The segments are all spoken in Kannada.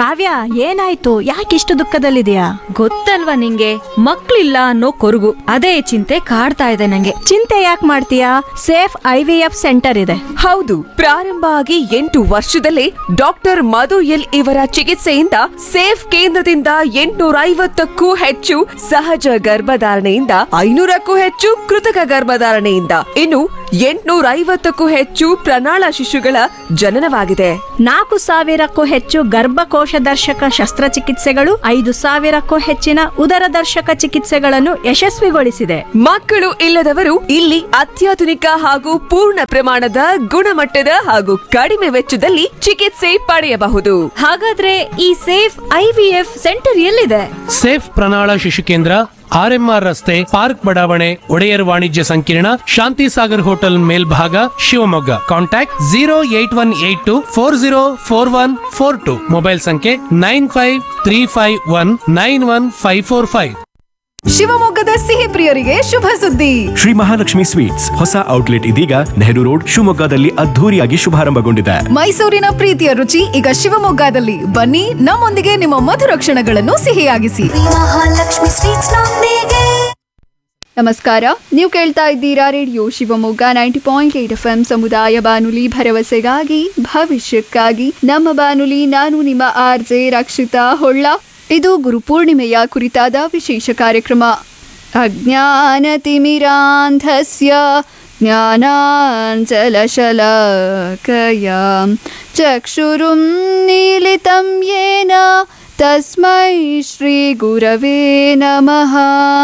ಕಾವ್ಯ ಏನಾಯ್ತು ಯಾಕಿಷ್ಟು ದುಃಖದಲ್ಲಿದೆಯಾ ಗೊತ್ತಲ್ವಾ ನಿಂಗೆ ಮಕ್ಳಿಲ್ಲ ಅನ್ನೋ ಕೊರಗು ಅದೇ ಚಿಂತೆ ಕಾಡ್ತಾ ಇದೆ ನಂಗೆ ಚಿಂತೆ ಯಾಕೆ ಮಾಡ್ತೀಯಾ SAFE I V F centre ಇದೆ ಹೌದು ಪ್ರಾರಂಭ ಆಗಿ ಎಂಟು ವರ್ಷದಲ್ಲೇ ಡಾಕ್ಟರ್ ಮಧು ಎಲ್ ಇವರ ಚಿಕಿತ್ಸೆಯಿಂದ ಸೇಫ್ ಕೇಂದ್ರದಿಂದ ಎಂಟುನೂರ ಐವತ್ತಕ್ಕೂ ಹೆಚ್ಚು ಸಹಜ ಗರ್ಭಧಾರಣೆಯಿಂದ ಐನೂರಕ್ಕೂ ಹೆಚ್ಚು ಕೃತಕ ಗರ್ಭಧಾರಣೆಯಿಂದ ಇನ್ನು ಎಂಟುನೂರ ಐವತ್ತಕ್ಕೂ ಹೆಚ್ಚು ಪ್ರಣಾಳ ಶಿಶುಗಳ ಜನನವಾಗಿದೆ ನಾಲ್ಕು ಸಾವಿರಕ್ಕೂ ಹೆಚ್ಚು ಗರ್ಭಕೋಶ ದರ್ಶಕ ಶಸ್ತ್ರಚಿಕಿತ್ಸೆಗಳು ಐದು ಸಾವಿರಕ್ಕೂ ಹೆಚ್ಚಿನ ಉದರ ದರ್ಶಕ ಚಿಕಿತ್ಸೆಗಳನ್ನು ಯಶಸ್ವಿಗೊಳಿಸಿದೆ ಮಕ್ಕಳು ಇಲ್ಲದವರು ಇಲ್ಲಿ ಅತ್ಯಾಧುನಿಕ ಹಾಗೂ ಪೂರ್ಣ ಪ್ರಮಾಣದ ಗುಣಮಟ್ಟದ ಹಾಗೂ ಕಡಿಮೆ ವೆಚ್ಚದಲ್ಲಿ ಚಿಕಿತ್ಸೆ ಪಡೆಯಬಹುದು ಹಾಗಾದ್ರೆ ಈ SAFE I V F centre ಎಲ್ಲಿದೆ ಸೇಫ್ ಪ್ರಣಾಳ ಶಿಶು ಕೇಂದ್ರ ಆರ್ಎಂಆರ್ ರಸ್ತೆ ಪಾರ್ಕ್ ಬಡಾವಣೆ ಒಡೆಯರ್ ವಾಣಿಜ್ಯ ಸಂಕೀರ್ಣ ಶಾಂತಿ ಸಾಗರ್ ಹೋಟೆಲ್ ಮೇಲ್ಭಾಗ Shivamogga contact zero eight one eight two four zero four one four two mobile ಸಂಖ್ಯೆ nine five three five one nine one five four five ಶಿವಮೊಗ್ಗದ ಸಿಹಿ ಪ್ರಿಯರಿಗೆ ಶುಭ ಸುದ್ದಿ ಶ್ರೀ ಮಹಾಲಕ್ಷ್ಮಿ ಸ್ವೀಟ್ಸ್ ಹೊಸ ಔಟ್ಲೆಟ್ ಇದೀಗ ನೆಹರು ರೋಡ್ ಶಿವಮೊಗ್ಗದಲ್ಲಿ ಅದ್ಧೂರಿಯಾಗಿ ಶುಭಾರಂಭಗೊಂಡಿದೆ ಮೈಸೂರಿನ ಪ್ರೀತಿಯ ರುಚಿ ಈಗ ಶಿವಮೊಗ್ಗದಲ್ಲಿ ಬನ್ನಿ ನಮ್ಮೊಂದಿಗೆ ನಿಮ್ಮ ಮಧುರ ಕ್ಷಣಗಳನ್ನು ಸಿಹಿಯಾಗಿಸಿ ಮಹಾಲಕ್ಷ್ಮಿ ಸ್ವೀಟ್ಸ್ ನೊಂದಿಗೆ ನಮಸ್ಕಾರ ನೀವು ಕೇಳ್ತಾ ಇದ್ದೀರಾ radio Shivamogga ninety point eight F M ಸಮುದಾಯ ಬಾನುಲಿ ಭರವಸೆಗಾಗಿ ಭವಿಷ್ಯಕ್ಕಾಗಿ ನಮ್ಮ ಬಾನುಲಿ ನಾನು ನಿಮ್ಮ ಆರ್ ಜೆ ರಕ್ಷಿತಾ ಹೊಳ್ಳ ಇದು ಗುರುಪೂರ್ಣಿಮೆಯ ಕುರಿತಾದ ವಿಶೇಷ ಕಾರ್ಯಕ್ರಮ ಅಜ್ಞಾನತಿಮಿರಾಂಧಸ್ಯ ಜ್ಞಾನಾಂಚಲಶಲಾಕಯ ಚಕ್ಷುರುಂ ನೀಲಿತಂ ಯೇನ ತಸ್ಮೈ ಶ್ರೀ ಗುರವೇ ನಮಃ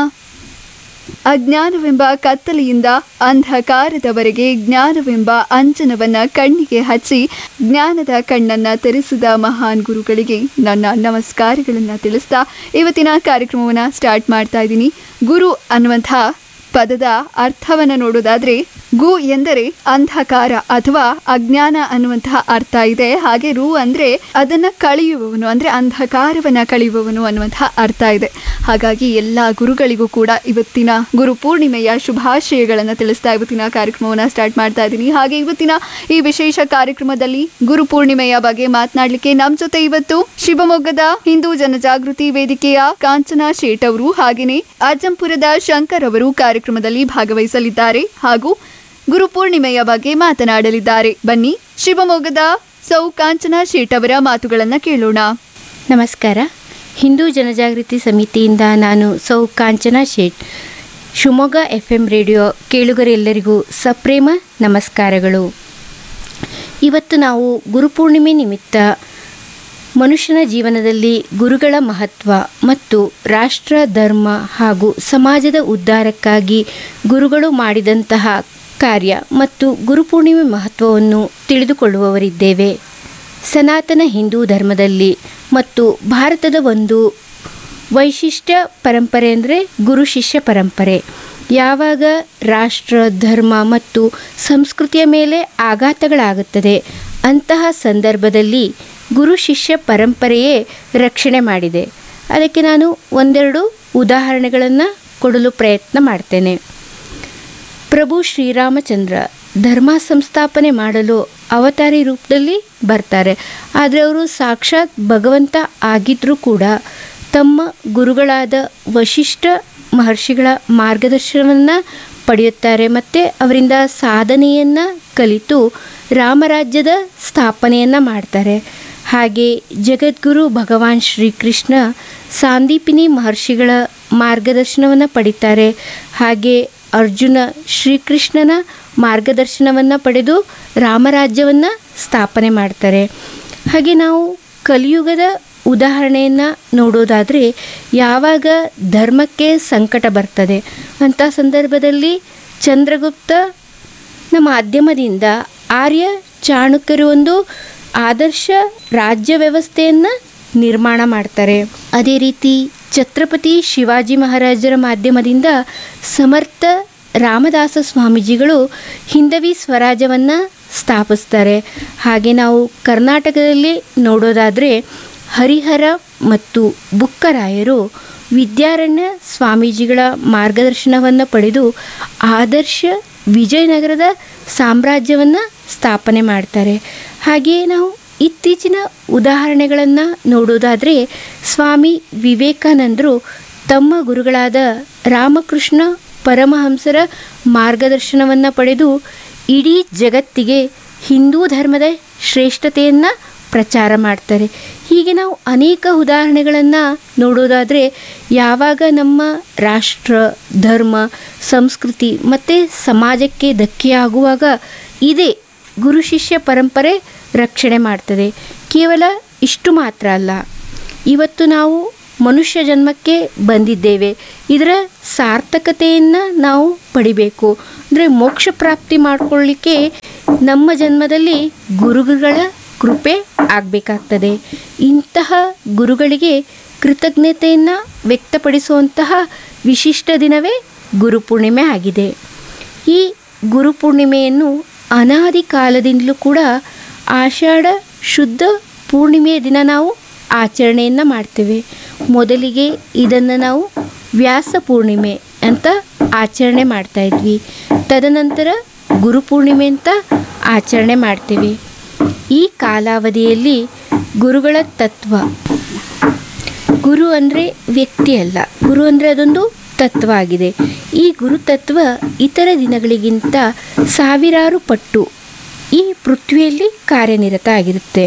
ಅಜ್ಞಾನವೆಂಬ ಕತ್ತಲೆಯಿಂದ ಅಂಧಕಾರದವರೆಗೆ ಜ್ಞಾನವೆಂಬ ಅಂಜನವನ್ನ ಕಣ್ಣಿಗೆ ಹಚ್ಚಿ ಜ್ಞಾನದ ಕಣ್ಣನ್ನ ತೆರೆಸಿದ ಮಹಾನ್ ಗುರುಗಳಿಗೆ ನನ್ನ ನಮಸ್ಕಾರಗಳನ್ನ ತಿಳಿಸ್ತಾ ಇವತ್ತಿನ ಕಾರ್ಯಕ್ರಮವನ್ನ ಸ್ಟಾರ್ಟ್ ಮಾಡ್ತಾ ಇದ್ದೀನಿ ಗುರು ಅನ್ನುವಂಥ ಪದದ ಅರ್ಥವನ್ನು ನೋಡೋದಾದ್ರೆ ಗು ಎಂದರೆ ಅಂಧಕಾರ ಅಥವಾ ಅಜ್ಞಾನ ಅನ್ನುವಂತಹ ಅರ್ಥ ಇದೆ ಹಾಗೆ ರು ಅಂದ್ರೆ ಅದನ್ನ ಕಳೆಯುವವನು ಅಂದ್ರೆ ಅಂಧಕಾರವನ್ನ ಕಳೆಯುವವನು ಅನ್ನುವಂತಹ ಅರ್ಥ ಇದೆ ಹಾಗಾಗಿ ಎಲ್ಲ ಗುರುಗಳಿಗೂ ಕೂಡ ಇವತ್ತಿನ ಗುರು ಪೂರ್ಣಿಮೆಯ ಶುಭಾಶಯಗಳನ್ನು ತಿಳಿಸ್ತಾ ಇವತ್ತಿನ ಕಾರ್ಯಕ್ರಮವನ್ನ ಸ್ಟಾರ್ಟ್ ಮಾಡ್ತಾ ಇದ್ದೀನಿ ಹಾಗೆ ಇವತ್ತಿನ ಈ ವಿಶೇಷ ಕಾರ್ಯಕ್ರಮದಲ್ಲಿ ಗುರು ಪೂರ್ಣಿಮೆಯ ಬಗ್ಗೆ ಮಾತನಾಡಲಿಕ್ಕೆ ನಮ್ಮ ಜೊತೆ ಇವತ್ತು ಶಿವಮೊಗ್ಗದ ಹಿಂದೂ ಜನಜಾಗೃತಿ ವೇದಿಕೆಯ ಕಾಂಚನಾ ಶೇಟ್ ಅವರು ಹಾಗೆಯೇ ಅಜ್ಜಂಪುರದ ಶಂಕರ್ ಅವರು ಕಾರ್ಯಕ್ರಮದಲ್ಲಿ ಭಾಗವಹಿಸಲಿದ್ದಾರೆ ಹಾಗೂ ಗುರು ಪೂರ್ಣಿಮೆಯ ಬಗ್ಗೆ ಮಾತನಾಡಲಿದ್ದಾರೆ ಬನ್ನಿ ಶಿವಮೊಗ್ಗದ ಸೌ ಕಾಂಚನಾ ಶೇಟ್ ಅವರ ಮಾತುಗಳನ್ನ ಕೇಳೋಣ ನಮಸ್ಕಾರ ಹಿಂದೂ ಜನಜಾಗೃತಿ ಸಮಿತಿಯಿಂದ ನಾನು ಸೌ Kanchana Shet Shivamogga F M radio ಕೇಳುಗರೆಲ್ಲರಿಗೂ ಸಪ್ರೇಮ ನಮಸ್ಕಾರಗಳು ಇವತ್ತು ನಾವು ಗುರುಪೂರ್ಣಿಮೆ ನಿಮಿತ್ತ ಮನುಷ್ಯನ ಜೀವನದಲ್ಲಿ ಗುರುಗಳ ಮಹತ್ವ ಮತ್ತು ರಾಷ್ಟ್ರ ಧರ್ಮ ಹಾಗೂ ಸಮಾಜದ ಉದ್ಧಾರಕ್ಕಾಗಿ ಗುರುಗಳು ಮಾಡಿದಂತಹ ಕಾರ್ಯ ಮತ್ತು ಗುರುಪೂರ್ಣಿಮೆ ಮಹತ್ವವನ್ನು ತಿಳಿದುಕೊಳ್ಳುವವರಿದ್ದೇವೆ ಸನಾತನ ಹಿಂದೂ ಧರ್ಮದಲ್ಲಿ ಮತ್ತು ಭಾರತದ ಒಂದು ವೈಶಿಷ್ಟ್ಯ ಪರಂಪರೆ ಅಂದರೆ ಗುರು ಶಿಷ್ಯ ಪರಂಪರೆ ಯಾವಾಗ ರಾಷ್ಟ್ರ ಧರ್ಮ ಮತ್ತು ಸಂಸ್ಕೃತಿಯ ಮೇಲೆ ಆಘಾತಗಳಾಗುತ್ತದೆ ಅಂತಹ ಸಂದರ್ಭದಲ್ಲಿ ಗುರು ಶಿಷ್ಯ ಪರಂಪರೆಯೇ ರಕ್ಷಣೆ ಮಾಡಿದೆ ಅದಕ್ಕೆ ನಾನು ಒಂದೆರಡು ಉದಾಹರಣೆಗಳನ್ನು ಕೊಡಲು ಪ್ರಯತ್ನ ಮಾಡ್ತೇನೆ ಪ್ರಭು ಶ್ರೀರಾಮಚಂದ್ರ ಧರ್ಮ ಸಂಸ್ಥಾಪನೆ ಮಾಡಲು ಅವತಾರಿ ರೂಪದಲ್ಲಿ ಬರ್ತಾರೆ ಆದರೆ ಅವರು ಸಾಕ್ಷಾತ್ ಭಗವಂತ ಆಗಿದ್ದರೂ ಕೂಡ ತಮ್ಮ ಗುರುಗಳಾದ ವಶಿಷ್ಠ ಮಹರ್ಷಿಗಳ ಮಾರ್ಗದರ್ಶನವನ್ನು ಪಡೆಯುತ್ತಾರೆ ಮತ್ತು ಅವರಿಂದ ಸಾಧನೆಯನ್ನು ಕಲಿತು ರಾಮರಾಜ್ಯದ ಸ್ಥಾಪನೆಯನ್ನು ಮಾಡ್ತಾರೆ ಹಾಗೆ ಜಗದ್ಗುರು ಭಗವಾನ್ ಶ್ರೀಕೃಷ್ಣ ಸಾಂದೀಪಿನಿ ಮಹರ್ಷಿಗಳ ಮಾರ್ಗದರ್ಶನವನ್ನು ಪಡಿತಾರೆ ಹಾಗೆ ಅರ್ಜುನ ಶ್ರೀಕೃಷ್ಣನ ಮಾರ್ಗದರ್ಶನವನ್ನು ಪಡೆದು ರಾಮರಾಜ್ಯವನ್ನು ಸ್ಥಾಪನೆ ಮಾಡ್ತಾರೆ ಹಾಗೆ ನಾವು ಕಲಿಯುಗದ ಉದಾಹರಣೆಯನ್ನು ನೋಡೋದಾದರೆ ಯಾವಾಗ ಧರ್ಮಕ್ಕೆ ಸಂಕಟ ಬರ್ತದೆ ಅಂಥ ಸಂದರ್ಭದಲ್ಲಿ ಚಂದ್ರಗುಪ್ತನ ಮಾಧ್ಯಮದಿಂದ ಆರ್ಯ ಚಾಣಕ್ಯರು ಒಂದು ಆದರ್ಶ ರಾಜ್ಯ ವ್ಯವಸ್ಥೆಯನ್ನು ನಿರ್ಮಾಣ ಮಾಡ್ತಾರೆ ಅದೇ ರೀತಿ ಛತ್ರಪತಿ ಶಿವಾಜಿ ಮಹಾರಾಜರ ಮಾಧ್ಯಮದಿಂದ ಸಮರ್ಥ ರಾಮದಾಸ ಸ್ವಾಮೀಜಿಗಳು ಹಿಂದವಿ ಸ್ವರಾಜ್ಯವನ್ನು ಸ್ಥಾಪಿಸ್ತಾರೆ ಹಾಗೆ ನಾವು ಕರ್ನಾಟಕದಲ್ಲಿ ನೋಡೋದಾದರೆ ಹರಿಹರ ಮತ್ತು ಬುಕ್ಕರಾಯರು ವಿದ್ಯಾರಣ್ಯ ಸ್ವಾಮೀಜಿಗಳ ಮಾರ್ಗದರ್ಶನವನ್ನು ಪಡೆದು ಆದರ್ಶ ವಿಜಯನಗರದ ಸಾಮ್ರಾಜ್ಯವನ್ನು ಸ್ಥಾಪನೆ ಮಾಡ್ತಾರೆ ಹಾಗೆಯೇ ನಾವು ಇತ್ತೀಚಿನ ಉದಾಹರಣೆಗಳನ್ನು ನೋಡೋದಾದರೆ ಸ್ವಾಮಿ ವಿವೇಕಾನಂದರು ತಮ್ಮ ಗುರುಗಳಾದ ರಾಮಕೃಷ್ಣ ಪರಮಹಂಸರ ಮಾರ್ಗದರ್ಶನವನ್ನು ಪಡೆದು ಇಡೀ ಜಗತ್ತಿಗೆ ಹಿಂದೂ ಧರ್ಮದ ಶ್ರೇಷ್ಠತೆಯನ್ನು ಪ್ರಚಾರ ಮಾಡ್ತಾರೆ ಹೀಗೆ ನಾವು ಅನೇಕ ಉದಾಹರಣೆಗಳನ್ನು ನೋಡೋದಾದರೆ ಯಾವಾಗ ನಮ್ಮ ರಾಷ್ಟ್ರ ಧರ್ಮ ಸಂಸ್ಕೃತಿ ಮತ್ತು ಸಮಾಜಕ್ಕೆ ಧಕ್ಕೆಯಾಗುವಾಗ ಇದೇ ಗುರು ಶಿಷ್ಯ ಪರಂಪರೆ ರಕ್ಷಣೆ ಮಾಡ್ತದೆ ಕೇವಲ ಇಷ್ಟು ಮಾತ್ರ ಅಲ್ಲ ಇವತ್ತು ನಾವು ಮನುಷ್ಯ ಜನ್ಮಕ್ಕೆ ಬಂದಿದ್ದೇವೆ ಇದರ ಸಾರ್ಥಕತೆಯನ್ನು ನಾವು ಪಡಿಬೇಕು ಅಂದರೆ ಮೋಕ್ಷ ಪ್ರಾಪ್ತಿ ಮಾಡಿಕೊಳ್ಳಿಕ್ಕೆ ನಮ್ಮ ಜನ್ಮದಲ್ಲಿ ಗುರುಗಳ ಕೃಪೆ ಆಗಬೇಕಾಗ್ತದೆ ಇಂತಹ ಗುರುಗಳಿಗೆ ಕೃತಜ್ಞತೆಯನ್ನು ವ್ಯಕ್ತಪಡಿಸುವಂತಹ ವಿಶಿಷ್ಟ ದಿನವೇ ಗುರುಪೂರ್ಣಿಮೆ ಆಗಿದೆ ಈ ಗುರುಪೂರ್ಣಿಮೆಯನ್ನು ಅನಾದಿ ಕಾಲದಿಂದಲೂ ಕೂಡ ಆಷಾಢ ಶುದ್ಧ ಪೂರ್ಣಿಮೆಯ ದಿನ ನಾವು ಆಚರಣೆಯನ್ನು ಮಾಡ್ತೇವೆ ಮೊದಲಿಗೆ ಇದನ್ನು ನಾವು ವ್ಯಾಸ ಪೂರ್ಣಿಮೆ ಅಂತ ಆಚರಣೆ ಮಾಡ್ತಾ ಇದ್ವಿ ತದನಂತರ ಗುರುಪೂರ್ಣಿಮೆ ಅಂತ ಆಚರಣೆ ಮಾಡ್ತೇವೆ ಈ ಕಾಲಾವಧಿಯಲ್ಲಿ ಗುರುಗಳ ತತ್ವ ಗುರು ಅಂದರೆ ವ್ಯಕ್ತಿ ಅಲ್ಲ ಗುರು ಅಂದರೆ ಅದೊಂದು ತತ್ವ ಆಗಿದೆ ಈ ಗುರುತತ್ವ ಇತರ ದಿನಗಳಿಗಿಂತ ಸಾವಿರಾರು ಪಟ್ಟು ಈ ಪೃಥ್ವಿಯಲ್ಲಿ ಕಾರ್ಯನಿರತ ಆಗಿರುತ್ತೆ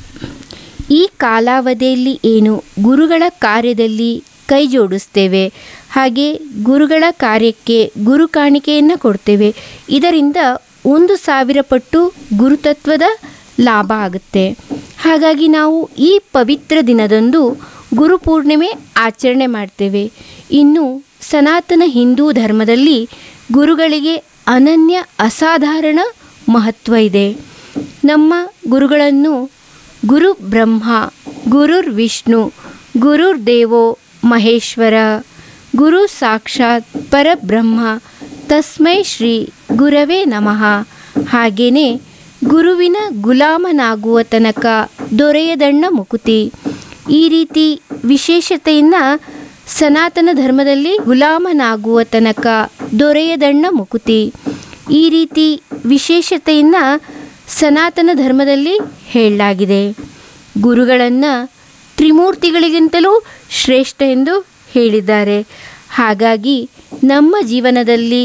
ಈ ಕಾಲಾವಧಿಯಲ್ಲಿ ಏನು ಗುರುಗಳ ಕಾರ್ಯದಲ್ಲಿ ಕೈ ಜೋಡಿಸ್ತೇವೆ ಹಾಗೆ ಗುರುಗಳ ಕಾರ್ಯಕ್ಕೆ ಗುರು ಕಾಣಿಕೆಯನ್ನು ಕೊಡ್ತೇವೆ ಇದರಿಂದ ಒಂದು ಸಾವಿರ ಪಟ್ಟು ಗುರುತತ್ವದ ಲಾಭ ಆಗುತ್ತೆ ಹಾಗಾಗಿ ನಾವು ಈ ಪವಿತ್ರ ದಿನದಂದು ಗುರುಪೂರ್ಣಿಮೆ ಆಚರಣೆ ಮಾಡ್ತೇವೆ ಇನ್ನು ಸನಾತನ ಹಿಂದೂ ಧರ್ಮದಲ್ಲಿ ಗುರುಗಳಿಗೆ ಅನನ್ಯ ಅಸಾಧಾರಣ ಮಹತ್ವ ಇದೆ ನಮ್ಮ ಗುರುಗಳನ್ನು ಗುರು ಬ್ರಹ್ಮ ಗುರುರ್ ವಿಷ್ಣು ಗುರುರ್ ದೇವೋ ಮಹೇಶ್ವರ ಗುರು ಸಾಕ್ಷಾತ್ ಪರಬ್ರಹ್ಮ ತಸ್ಮೈ ಶ್ರೀ ಗುರವೇ ನಮಃ ಹಾಗೇನೆ ಗುರುವಿನ ಗುಲಾಮನಾಗುವ ತನಕ ದೊರೆಯದಣ್ಣ ಮುಕುತಿ ಈ ರೀತಿ ವಿಶೇಷತೆಯನ್ನು ಸನಾತನ ಧರ್ಮದಲ್ಲಿ ಗುಲಾಮನಾಗುವ ತನಕ ದೊರೆಯದಣ್ಣ ಮುಕುತಿ ಈ ರೀತಿ ವಿಶೇಷತೆಯನ್ನು ಸನಾತನ ಧರ್ಮದಲ್ಲಿ ಹೇಳಲಾಗಿದೆ ಗುರುಗಳನ್ನು ತ್ರಿಮೂರ್ತಿಗಳಿಗಿಂತಲೂ ಶ್ರೇಷ್ಠ ಎಂದು ಹೇಳಿದ್ದಾರೆ ಹಾಗಾಗಿ ನಮ್ಮ ಜೀವನದಲ್ಲಿ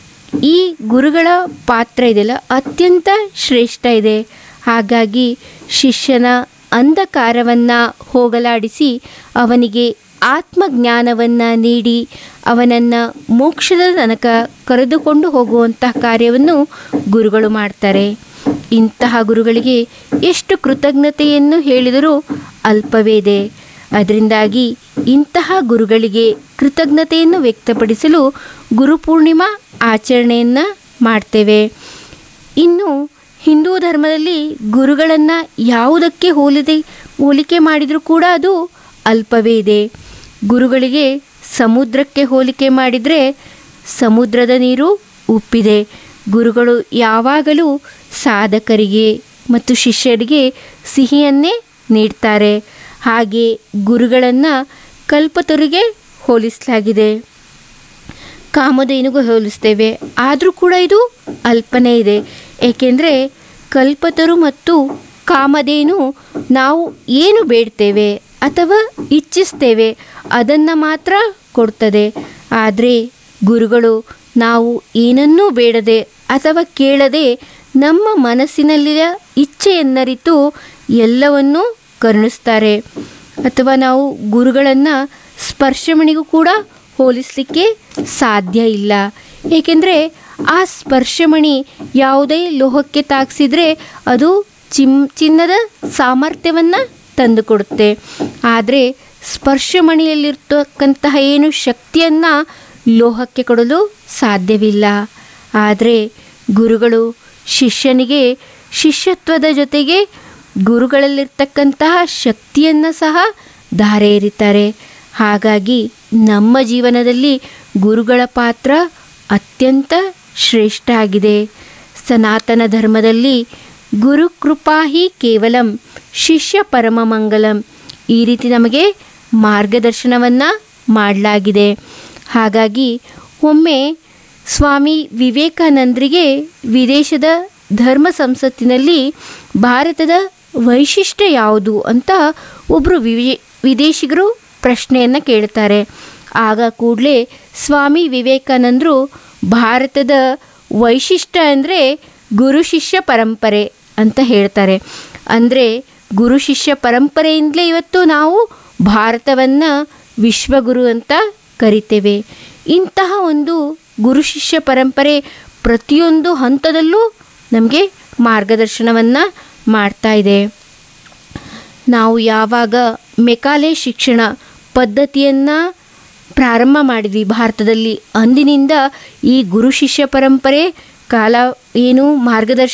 ಈ ಗುರುಗಳ ಪಾತ್ರ ಇದೆಯಲ್ಲ ಅತ್ಯಂತ ಶ್ರೇಷ್ಠ ಇದೆ ಹಾಗಾಗಿ ಶಿಷ್ಯನ ಅಂಧಕಾರವನ್ನು ಹೋಗಲಾಡಿಸಿ ಅವನಿಗೆ ಆತ್ಮಜ್ಞಾನವನ್ನು ನೀಡಿ ಅವನನ್ನು ಮೋಕ್ಷದ ತನಕ ಕರೆದುಕೊಂಡು ಹೋಗುವಂತಹ ಕಾರ್ಯವನ್ನು ಗುರುಗಳು ಮಾಡ್ತಾರೆ ಇಂತಹ ಗುರುಗಳಿಗೆ ಎಷ್ಟು ಕೃತಜ್ಞತೆಯನ್ನು ಹೇಳಿದರೂ ಅಲ್ಪವೇ ಇದೆ ಅದರಿಂದಾಗಿ ಇಂತಹ ಗುರುಗಳಿಗೆ ಕೃತಜ್ಞತೆಯನ್ನು ವ್ಯಕ್ತಪಡಿಸಲು ಗುರುಪೂರ್ಣಿಮಾ ಆಚರಣೆಯನ್ನು ಮಾಡ್ತೇವೆ ಇನ್ನು ಹಿಂದೂ ಧರ್ಮದಲ್ಲಿ ಗುರುಗಳನ್ನು ಯಾವುದಕ್ಕೆ ಹೋಲಿದೆ ಹೋಲಿಕೆ ಮಾಡಿದರೂ ಕೂಡ ಅದು ಅಲ್ಪವೇ ಇದೆ ಗುರುಗಳಿಗೆ ಸಮುದ್ರಕ್ಕೆ ಹೋಲಿಕೆ ಮಾಡಿದರೆ ಸಮುದ್ರದ ನೀರು ಉಪ್ಪಿದೆ ಗುರುಗಳು ಯಾವಾಗಲೂ ಸಾಧಕರಿಗೆ ಮತ್ತು ಶಿಷ್ಯರಿಗೆ ಸಿಹಿಯನ್ನೇ ನೀಡ್ತಾರೆ ಹಾಗೆ ಗುರುಗಳನ್ನು ಕಲ್ಪತರುಗೆ ಹೋಲಿಸಲಾಗಿದೆ ಕಾಮಧೇನುಗೂ ಹೋಲಿಸ್ತೇವೆ ಆದರೂ ಕೂಡ ಇದು ಅಲ್ಪನೇ ಇದೆ ಏಕೆಂದರೆ ಕಲ್ಪತರು ಮತ್ತು ಕಾಮಧೇನು ನಾವು ಏನು ಬೇಡ್ತೇವೆ ಅಥವಾ ಇಚ್ಛಿಸ್ತೇವೆ ಅದನ್ನು ಮಾತ್ರ ಕೊಡ್ತದೆ ಆದರೆ ಗುರುಗಳು ನಾವು ಏನನ್ನೂ ಬೇಡದೆ ಅಥವಾ ಕೇಳದೆ ನಮ್ಮ ಮನಸ್ಸಿನಲ್ಲಿಯ ಇಚ್ಛೆಯನ್ನರಿತು ಎಲ್ಲವನ್ನೂ ಕರುಣಿಸ್ತಾರೆ ಅಥವಾ ನಾವು ಗುರುಗಳನ್ನು ಸ್ಪರ್ಶಮಣಿಗೂ ಕೂಡ ಹೋಲಿಸಲಿಕ್ಕೆ ಸಾಧ್ಯ ಇಲ್ಲ ಏಕೆಂದರೆ ಆ ಸ್ಪರ್ಶಮಣಿ ಯಾವುದೇ ಲೋಹಕ್ಕೆ ತಾಗಿಸಿದ್ರೆ ಅದು ಚಿಮ್ ಚಿನ್ನದ ಸಾಮರ್ಥ್ಯವನ್ನು ತಂದುಕೊಡುತ್ತೆ ಆದರೆ ಸ್ಪರ್ಶಮಣಿಯಲ್ಲಿರ್ತಕ್ಕಂತಹ ಏನು ಶಕ್ತಿಯನ್ನು ಲೋಹಕ್ಕೆ ಕೊಡಲು ಸಾಧ್ಯವಿಲ್ಲ ಆದರೆ ಗುರುಗಳು ಶಿಷ್ಯನಿಗೆ ಶಿಷ್ಯತ್ವದ ಜೊತೆಗೆ ಗುರುಗಳಲ್ಲಿರ್ತಕ್ಕಂತಹ ಶಕ್ತಿಯನ್ನು ಸಹ ಧಾರೆ ಎರಿತಾರೆ ಹಾಗಾಗಿ ನಮ್ಮ ಜೀವನದಲ್ಲಿ ಗುರುಗಳ ಪಾತ್ರ ಅತ್ಯಂತ ಶ್ರೇಷ್ಠ ಆಗಿದೆ ಸನಾತನ ಧರ್ಮದಲ್ಲಿ ಗುರುಕೃಪಾ ಹಿ ಕೇವಲಂ ಶಿಷ್ಯ ಪರಮ ಮಂಗಲಂ ಈ ರೀತಿ ನಮಗೆ ಮಾರ್ಗದರ್ಶನವನ್ನು ಮಾಡಲಾಗಿದೆ ಹಾಗಾಗಿ ಒಮ್ಮೆ ಸ್ವಾಮಿ ವಿವೇಕಾನಂದರಿಗೆ ವಿದೇಶದ ಧರ್ಮ ಸಂಸತ್ತಿನಲ್ಲಿ ಭಾರತದ ವೈಶಿಷ್ಟ್ಯ ಯಾವುದು ಅಂತ ಒಬ್ಬರು ವಿವಿ ವಿದೇಶಿಗರು ಪ್ರಶ್ನೆಯನ್ನು ಕೇಳ್ತಾರೆ ಆಗ ಕೂಡಲೇ ಸ್ವಾಮಿ ವಿವೇಕಾನಂದರು ಭಾರತದ ವೈಶಿಷ್ಟ್ಯ ಅಂದರೆ ಗುರು ಶಿಷ್ಯ ಪರಂಪರೆ ಅಂತ ಹೇಳ್ತಾರೆ ಅಂದರೆ ಗುರು ಶಿಷ್ಯ ಪರಂಪರೆಯಿಂದಲೇ ಇವತ್ತು ನಾವು ಭಾರತವನ್ನು ವಿಶ್ವಗುರು ಅಂತ ಕರಿತೇವೆ ಇಂತಹ ಒಂದು ಗುರು ಶಿಷ್ಯ ಪರಂಪರೆ ಪ್ರತಿಯೊಂದು ಹಂತದಲ್ಲೂ ನಮಗೆ ಮಾರ್ಗದರ್ಶನವನ್ನು ಮಾಡ್ತಾ ಇದೆ ನಾವು ಯಾವಾಗ ಮೆಕಾಲೆ ಶಿಕ್ಷಣ ಪದ್ಧತಿಯನ್ನು ಪ್ರಾರಂಭ ಮಾಡಿದ್ವಿ ಭಾರತದಲ್ಲಿ ಅಂದಿನಿಂದ ಈ ಗುರು ಶಿಷ್ಯ ಪರಂಪರೆ ಕಾಲ ಏನು ಮಾರ್ಗದರ್ಶನ